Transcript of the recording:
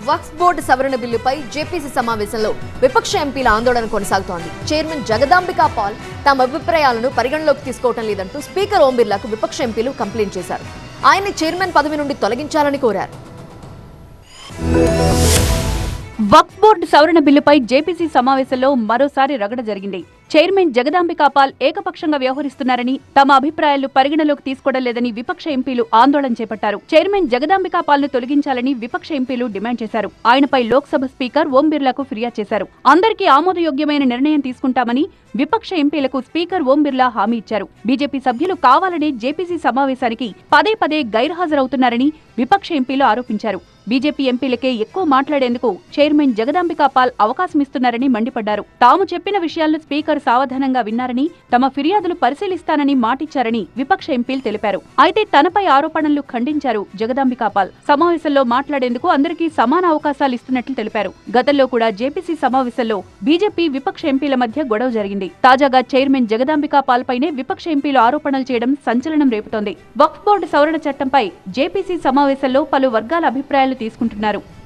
వక్ఫ్ board సవరణ బిల్లుపై JPC సమావేశంలో విపక్ష ఎంపీల ఆందోళన కొనసాగుతోంది చైర్మన్ జగదాంబికా పాల్ తమ అభిప్రాయాలను పరిగణలోకి తీసుకోవటం లేదంటూ స్పీకర్ ఓం బిర్లాకు విపక్ష ఎంపీలు కంప్లైంట్ చేశారు ఆయన్ని చైర్మన్ పదవి నుండి తొలగించాలని కోరారు వక్ఫ్ బోర్డు సవరణ బిల్లుపై జేపీసీ సమావేశంలో మరోసారి రగడ జరిగింది చైర్మన్ జగదాంబికా పాల్ ఏకపక్షంగా వ్యవహరిస్తున్నారని తమ అభిప్రాయాలు పరిగణలోకి తీసుకోవడం లేదని విపక్ష ఎంపీలు ఆందోళన చేపట్టారు చైర్మన్ జగదాంబికా పాల్ ను తొలగించాలని విపక్ష ఎంపీలు డిమాండ్ చేశారు ఆయనపై లోక్సభ స్పీకర్ ఓం బిర్లాకు ఫిర్యాదు చేశారు అందరికీ ఆమోదయోగ్యమైన నిర్ణయం తీసుకుంటామని విపక్ష ఎంపీలకు స్పీకర్ ఓం బిర్లా హామీ ఇచ్చారు బీజేపీ సభ్యులు కావాలనే జేపీసీ సమావేశానికి పదే పదే గైర్హాజరవుతున్నారని విపక్ష ఎంపీలు ఆరోపించారు బీజేపీ ఎంపీలకే ఎక్కువ మాట్లాడేందుకు చైర్మన్ జగదాంబికా పాల్ అవకాశమిస్తున్నారని మండిపడ్డారు తాము చెప్పిన విషయాలను స్పీకర్ సావధానంగా విన్నారని తమ ఫిర్యాదులు పరిశీలిస్తానని మాటిచ్చారని విపక్ష ఎంపీలు తెలిపారు అయితే తనపై ఆరోపణలు ఖండించారు జగదాంబికా పాల్ సమావేశంలో మాట్లాడేందుకు అందరికీ సమాన అవకాశాలు ఇస్తున్నట్లు తెలిపారు గతంలో కూడా జేపీసీ సమావేశంలో బీజేపీ విపక్ష ఎంపీల మధ్య గొడవ జరిగింది తాజాగా చైర్మన్ జగదాంబికా పాల్ పైనే విపక్ష ఎంపీలు ఆరోపణలు చేయడం సంచలనం రేపుతోంది వక్ఫ్ బోర్డు సవరణ చట్టంపై జేపీసీ సమావేశంలో పలు వర్గాల అభిప్రాయాలు తీసుకుంటున్నారు